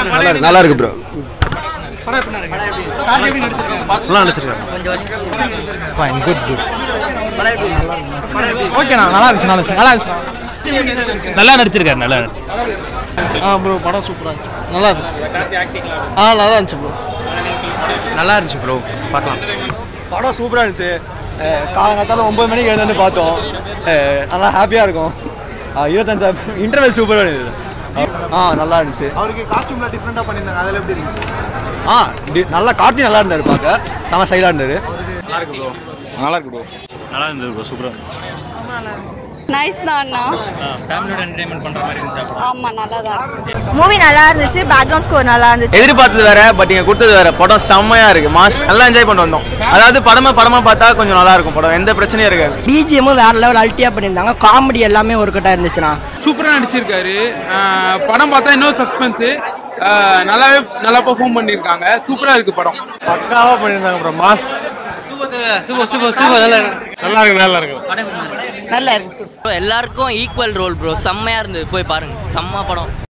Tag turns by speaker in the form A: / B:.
A: நல்லா இருக்கு நல்லா இருக்கு ப்ரோ
B: நல்லா நடிச்சிருக்காரு ஃபைன் குட் குட்
C: ஓகேண்ணா நல்லா இருந்துச்சு நல்லா இருந்துச்சு நல்லா இருந்துச்சு
B: நல்லா நடிச்சிருக்காரு நல்லா நடிச்சு
C: ஆ ப்ரோ படம் சூப்பராக இருந்துச்சு நல்லா இருந்துச்சு ஆ நல்லா இருந்துச்சு ப்ரோ
B: நல்லா இருந்துச்சு ப்ரோ பார்க்கலாம்
A: படம் சூப்பராக இருந்துச்சு காலங்காத்தால ஒம்பது மணிக்கு எழுந்து வந்து பார்த்தோம் அஹ் நல்லா ஹாப்பியாக இருக்கும் அஹ் இருபத்தஞ்சா இன்டர்வல் சூப்பராக இருந்தது ஆ நல்லா இருந்துச்சு
C: அவருக்கு காஸ்டியூம்ல டிஃப்ரெண்டாக பண்ணியிருந்தாங்க அதில் எப்படி இருக்கு
A: ஆ டி- நல்லா கார்த்தி நல்லா இருந்தார் பார்க்க செம ஸ்டைலாக இருந்தார்
B: நல்லா இருந்தது ப்ரோ சூப்பராக
D: நைஸ் தான் அண்ணா
B: ஃபேமிலியோட என்டர்டைன்மெண்ட் பண்ணுற மாதிரி இருந்துச்சு
D: ஆமா நல்லா தான்
E: மூவி நல்லா இருந்துச்சு பேக்ரவுண்ட் ஸ்கோர் நல்லா இருந்துச்சு
F: எதிர்பார்த்தது வேற பட் இங்க கொடுத்தது வேற படம் செம்மையா இருக்கு மாஸ் நல்லா என்ஜாய் பண்ணி வந்தோம் அதாவது படமா படமா பார்த்தா கொஞ்சம் நல்லா இருக்கும் படம் எந்த பிரச்சனையும் இருக்காது
E: பிஜிஎம்மும் வேற லெவல் அல்ட்டியா பண்ணியிருந்தாங்க காமெடி எல்லாமே ஒரு கட்டா இருந்துச்சுண்ணா
G: சூப்பராக நடிச்சிருக்காரு அஹ் படம் பார்த்தா இன்னும் சஸ்பென்ஸு நல்லாவே நல்லா பெர்ஃபார்ம் பண்ணியிருக்காங்க சூப்பராக இருக்கு படம்
C: பக்காவாக பண்ணியிருந்தாங்க bro mass
B: super super super நல்லா இருக்கு
C: நல்லா இருக்கு நல்லா இருக்கு
E: நல்லா இருக்கு
H: எல்லாருக்கும் ஈக்குவல் ரோல் ப்ரோ செம்மையா இருந்தது போய் பாருங்க செம்ம படம்